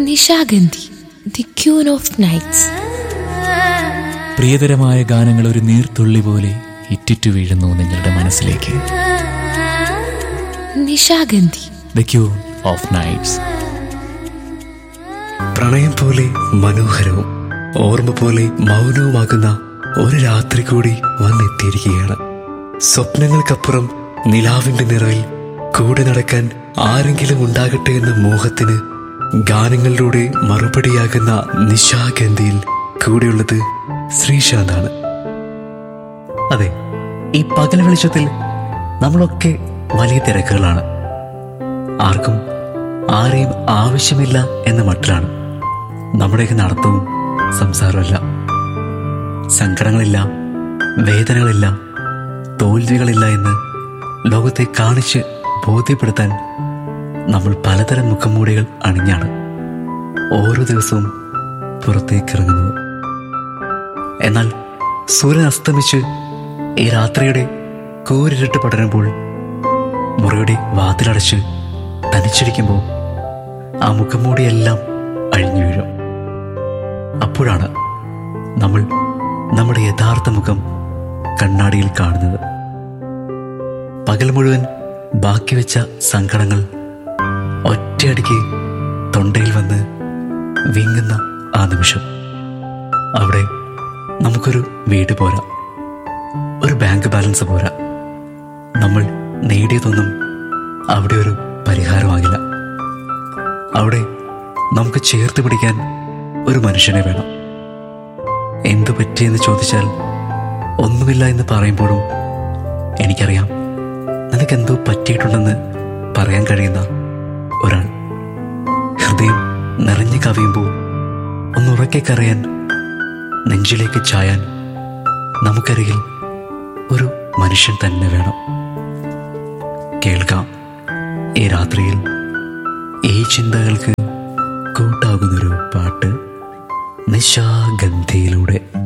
Nishagandhi the queen of nights പ്രിയതരമായ ഗാനങ്ങൾ ഒരു നീർത്തുള്ളി പോലെ ഇറ്റിറ്റു വീഴുന്നു നിങ്ങളുടെ മനസ്സിലേക്ക് Nishagandhi the queen of nights പ്രണയം പോലെ മനോഹരവും ഓർമ്മ പോലെ മൗനവുമാകുന്ന ഒരു രാത്രി കൂടി വന്നെത്തിയിരിക്കുകയാണ് സ്വപ്നങ്ങൾക്കപ്പുറം നിലാവിന്റെ നിറവിൽ കൂടെ നടക്കാൻ ആരെങ്കിലും ഉണ്ടാകട്ടെ എന്ന മോഹത്തിന് ഗാനങ്ങളിലൂടെ മറുപടിയാകുന്ന നിശാഗന്ധിയിൽ കൂടെയുള്ളത് ശ്രീശാന്താണ് അതെ ഈ പകൽ വെളിച്ചത്തിൽ നമ്മളൊക്കെ വലിയ തിരക്കുകളാണ് ആർക്കും ആരെയും ആവശ്യമില്ല എന്ന മട്ടിലാണ് നമ്മുടെയൊക്കെ നടത്തവും സംസാരമല്ല സങ്കടങ്ങളില്ല വേദനകളില്ല തോൽവികളില്ല എന്ന് ലോകത്തെ കാണിച്ച് ബോധ്യപ്പെടുത്താൻ നമ്മൾ പലതരം മുഖംമൂടികൾ അണിഞ്ഞാണ് ഓരോ ദിവസവും പുറത്തേക്കിറങ്ങുന്നത് എന്നാൽ സൂര്യൻ അസ്തമിച്ച് ഈ രാത്രിയുടെ കൂരിരുട്ട് പടരുമ്പോൾ മുറിയുടെ വാതിലടച്ച് തനിച്ചിരിക്കുമ്പോൾ ആ മുഖംമൂടിയെല്ലാം അഴിഞ്ഞു വീഴും അപ്പോഴാണ് നമ്മൾ നമ്മുടെ യഥാർത്ഥ മുഖം കണ്ണാടിയിൽ കാണുന്നത് പകൽ മുഴുവൻ ബാക്കി വെച്ച സങ്കടങ്ങൾ ഒറ്റയടിക്ക് തൊണ്ടയിൽ വന്ന് വിങ്ങുന്ന ആ നിമിഷം അവിടെ നമുക്കൊരു വീട് പോരാ ഒരു ബാങ്ക് ബാലൻസ് പോരാ നമ്മൾ നേടിയതൊന്നും അവിടെ ഒരു പരിഹാരമാകില്ല അവിടെ നമുക്ക് ചേർത്ത് പിടിക്കാൻ ഒരു മനുഷ്യനെ വേണം എന്തു പറ്റിയെന്ന് ചോദിച്ചാൽ ഒന്നുമില്ല എന്ന് പറയുമ്പോഴും എനിക്കറിയാം നിനക്കെന്തോ പറ്റിയിട്ടുണ്ടെന്ന് പറയാൻ കഴിയുന്ന ഒരാൾ ഹൃദയം നിറഞ്ഞു കവിയുമ്പോൾ ഒന്നുറക്കെ കരയാൻ നെഞ്ചിലേക്ക് ചായാൻ നമുക്കരികിൽ ഒരു മനുഷ്യൻ തന്നെ വേണം കേൾക്കാം ഈ രാത്രിയിൽ ഈ ചിന്തകൾക്ക് കൂട്ടാകുന്നൊരു പാട്ട് നിശാഗന്ധിയിലൂടെ